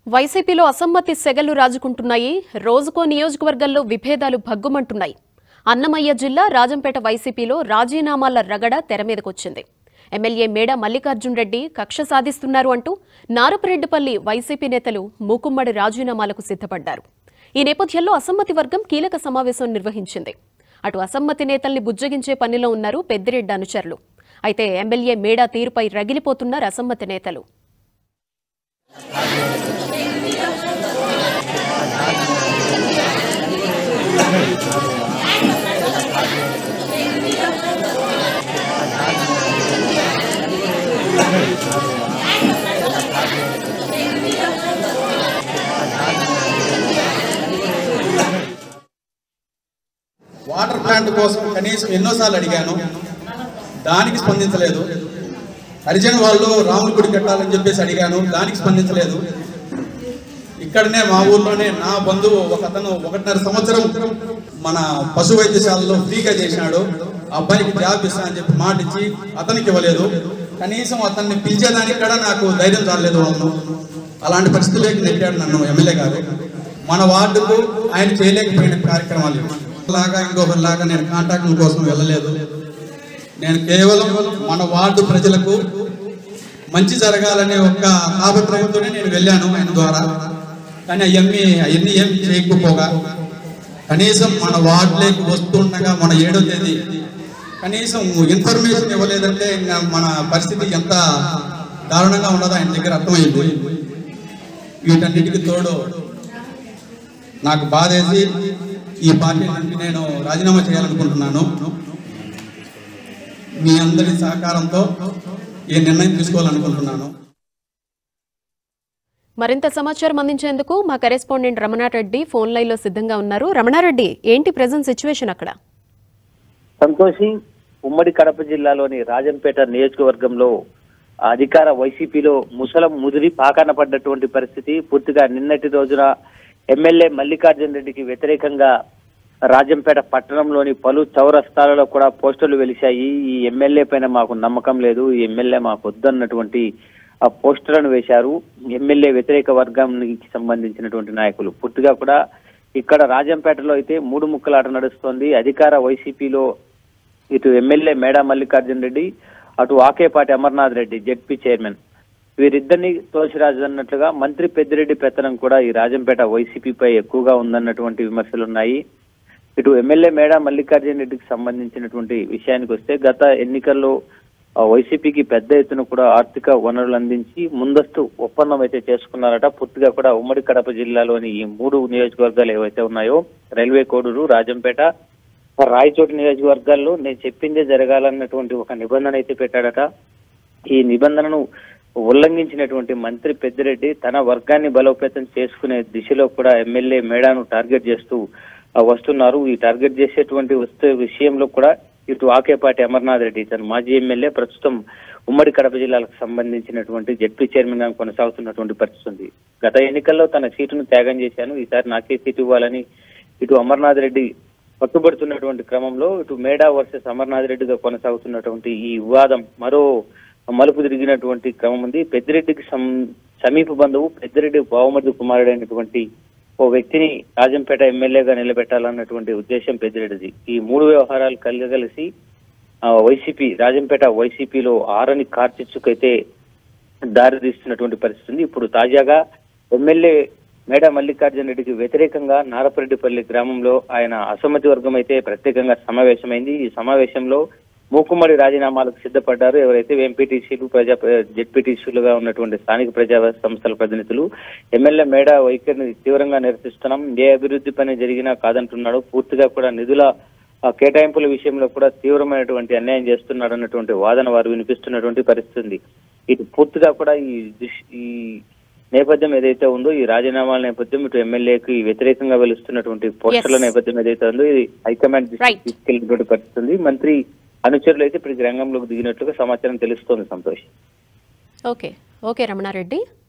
వైసీపీలో అసమ్మతి సెగలు రాజుకుంటున్నాయి రోజుకో నియోజకవర్గంలో విభేదాలు భగ్గుమంటున్నాయి అన్నమయ్య జిల్లా రాజంపేట వైసీపీలో రాజీనామాల రగడ తెరమీదకొచ్చింది ఎమ్మెల్యే మేడ మల్లికార్జున్ రెడ్డి కక్ష సాధిస్తున్నారు అంటూ నారపరెడ్డిపల్లి వైసీపీ నేతలు మూకుమ్మడి రాజీనామాలకు సిద్ధపడ్డారు ఈ నేపథ్యంలో అసమ్మతి వర్గం కీలక సమావేశం నిర్వహించింది అటు అసమ్మతి నేతల్ని బుజ్జగించే పనిలో ఉన్నారు పెద్దిరెడ్డి అనుచరులు అయితే ఎమ్మెల్యే మేడా తీరుపై రగిలిపోతున్నారు అసమ్మతి నేతలు వాటర్ ప్లాంట్ కోసం కనీసం ఎన్నోసార్లు అడిగాను దానికి స్పందించలేదు హరిజన్ వాళ్ళు రాముల గుడి కట్టాలని చెప్పేసి అడిగాను దానికి స్పందించలేదు ఇక్కడనే మా ఊర్లోనే నా బంధువు ఒక అతను ఒకటిన్నర సంవత్సరం మన పశు వైద్యశాలలో ఫ్రీగా చేసినాడు ఆ అబ్బాయికి జాబ్ ఇస్తా అని చెప్పి మాట ఇచ్చి అతనికి ఇవ్వలేదు కనీసం అతన్ని పిలిచేదానికి కూడా నాకు ధైర్యం చాలలేదు వాళ్ళు అలాంటి పరిస్థితుల్లోకి నెట్టాడు నన్ను ఎమ్మెల్యే గారు మన వార్డుకు ఆయన చేయలేకపోయిన కార్యక్రమాలు ఇవి. లాగా ఇంకొకరిలాగా నేను కాంటాక్ట్ల కోసం వెళ్ళలేదు నేను కేవలం మన వార్డు ప్రజలకు మంచి జరగాలనే ఒక తాపత్రయంతోనే నేను వెళ్ళాను ఆయన ద్వారా కానీ అవన్నీ అవన్నీ ఏం చేయకపోగా కనీసం మన వార్డులోకి వస్తుండగా మన ఏడో తేదీ కనీసం ఇన్ఫర్మేషన్ ఇవ్వలేదంటే ఇంకా మన పరిస్థితి ఎంత దారుణంగా ఉన్నదో ఆయన దగ్గర అర్థమైంది వీటన్నిటికి తోడు నాకు బాధేసి ఈ పార్టీ నుండి నేను రాజీనామా చేయాలనుకుంటున్నాను మీ అందరి సహకారంతో ఈ నిర్ణయం తీసుకోవాలనుకుంటున్నాను మరింత సమాచారం అందించేందుకు మా కరెస్పాండెంట్ రమణారెడ్డి ఫోన్ లైన్లో సిద్ధంగా ఉన్నారు రమణారెడ్డి ఏంటి ప్రెజెంట్ సిచ్యువేషన్ అక్కడ సంతోషి ఉమ్మడి కడప జిల్లాలోని రాజంపేట నియోజకవర్గంలో అధికార వైసీపీలో ముసలం ముదిరి పాకాన పడ్డటువంటి పరిస్థితి పూర్తిగా నిన్నటి రోజున ఎమ్మెల్యే మల్లికార్జున రెడ్డికి వ్యతిరేకంగా రాజంపేట పట్టణంలోని పలు చౌరస్తాలలో కూడా పోస్టర్లు వెలిశాయి ఈ ఎమ్మెల్యే పైన మాకు నమ్మకం లేదు ఈ ఎమ్మెల్యే మాకు వద్దన్నటువంటి ఆ పోస్టర్లను వేశారు ఎమ్మెల్యే వ్యతిరేక వర్గానికి సంబంధించినటువంటి నాయకులు పూర్తిగా కూడా ఇక్కడ రాజంపేటలో అయితే మూడు ముక్కలాట నడుస్తోంది అధికార వైసీపీలో ఇటు ఎమ్మెల్యే మేడా మల్లికార్జున రెడ్డి అటు ఆకేపాటి అమర్నాథ్ రెడ్డి జెడ్పీ చైర్మన్ వీరిద్దరిని తోసిరాజు అన్నట్లుగా మంత్రి పెద్దిరెడ్డి పెత్తనం కూడా ఈ రాజంపేట వైసీపీపై ఎక్కువగా ఉందన్నటువంటి విమర్శలు ఉన్నాయి ఇటు ఎమ్మెల్యే మేడా మల్లికార్జున రెడ్డికి సంబంధించినటువంటి విషయానికి వస్తే గత ఎన్నికల్లో ఆ, వైసీపీకి పెద్ద ఎత్తున కూడా ఆర్థిక వనరులు అందించి ముందస్తు ఒప్పందం అయితే చేసుకున్నారట పూర్తిగా కూడా ఉమ్మడి కడప జిల్లాలోని ఈ మూడు నియోజకవర్గాలు ఏవైతే ఉన్నాయో రైల్వే కోడూరు రాజంపేట రాయచోటి నియోజకవర్గాల్లో నేను చెప్పిందే జరగాలన్నటువంటి ఒక నిబంధన అయితే పెట్టాడట ఈ నిబంధనను ఉల్లంఘించినటువంటి మంత్రి పెద్దిరెడ్డి తన వర్గాన్ని బలోపేతం చేసుకునే దిశలో కూడా ఎమ్మెల్యే మేడాను టార్గెట్ చేస్తూ ఆ, వస్తున్నారు ఈ టార్గెట్ చేసేటువంటి వస్తే విషయంలో కూడా ఇటు ఆకేపాటి అమర్నాథ్ రెడ్డి తన మాజీ ఎమ్మెల్యే ప్రస్తుతం ఉమ్మడి కడప జిల్లాలకు సంబంధించినటువంటి జడ్పీ చైర్మన్ గా కొనసాగుతున్నటువంటి పరిస్థితి ఉంది గత ఎన్నికల్లో తన సీటును త్యాగం చేశాను ఈసారి నాకే సీటు ఇవ్వాలని ఇటు అమర్నాథ్ రెడ్డి పట్టుబడుతున్నటువంటి క్రమంలో ఇటు మేడా వర్సెస్ అమర్నాథ్ రెడ్డిగా కొనసాగుతున్నటువంటి ఈ వివాదం మరో మలుపు తిరిగినటువంటి క్రమం ఉంది పెద్దిరెడ్డికి సం- సమీప బంధువు పెద్దిరెడ్డి బావమర్ది కుమారుడైనటువంటి ఓ వ్యక్తిని రాజంపేట ఎమ్మెల్యేగా నిలబెట్టాలన్నటువంటి ఉద్దేశం పెద్దిరెడ్డిది ఈ మూడు వ్యవహారాలు కలగలిసి ఆ, వైసీపీ రాజంపేట వైసీపీలో ఆరని కార్చిచ్చుకైతే దారి తీస్తున్నటువంటి పరిస్థితి ఉంది ఇప్పుడు తాజాగా ఎమ్మెల్యే మేడ మల్లికార్జున రెడ్డికి వ్యతిరేకంగా నారపరెడ్డిపల్లి గ్రామంలో ఆయన అసమ్మతి వర్గం అయితే ప్రత్యేకంగా సమావేశమైంది ఈ సమావేశంలో మూకుమ్మడి రాజీనామాలకు సిద్ధపడ్డారు ఎవరైతే ఎంపీటీసీలు ప్రజా జెడ్పీటీసీలుగా ఉన్నటువంటి స్థానిక ప్రజా సంస్థల ప్రతినిధులు ఎమ్మెల్యే మేడ వైఖరిని తీవ్రంగా నిరసిస్తున్నాం ఏ అభివృద్ధి పని జరిగినా కాదంటున్నాడు పూర్తిగా కూడా నిధుల ఆ కేటాయింపుల విషయంలో కూడా తీవ్రమైనటువంటి అన్యాయం చేస్తున్నాడు అన్నటువంటి వాదన వారు వినిపిస్తున్నటువంటి పరిస్థితి ఉంది ఇటు పూర్తిగా కూడా ఈ దిశ- ఈ నేపథ్యం ఏదైతే ఉందో ఈ రాజీనామాల నేపథ్యం ఇటు ఎమ్మెల్యేకి వ్యతిరేకంగా వెలుస్తున్నటువంటి పోస్టర్ల Yes. నేపథ్యం ఏదైతే ఉందో ఇది హైకమాండ్ దృష్టికి Right. తీసుకెళ్లినటువంటి పరిస్థితి ఉంది మంత్రి అనుచరులు అయితే ఇప్పుడు రంగంలోకి దిగినట్లుగా సమాచారం తెలుస్తోంది సంతోష్ ఓకే ఓకే రమణారెడ్డి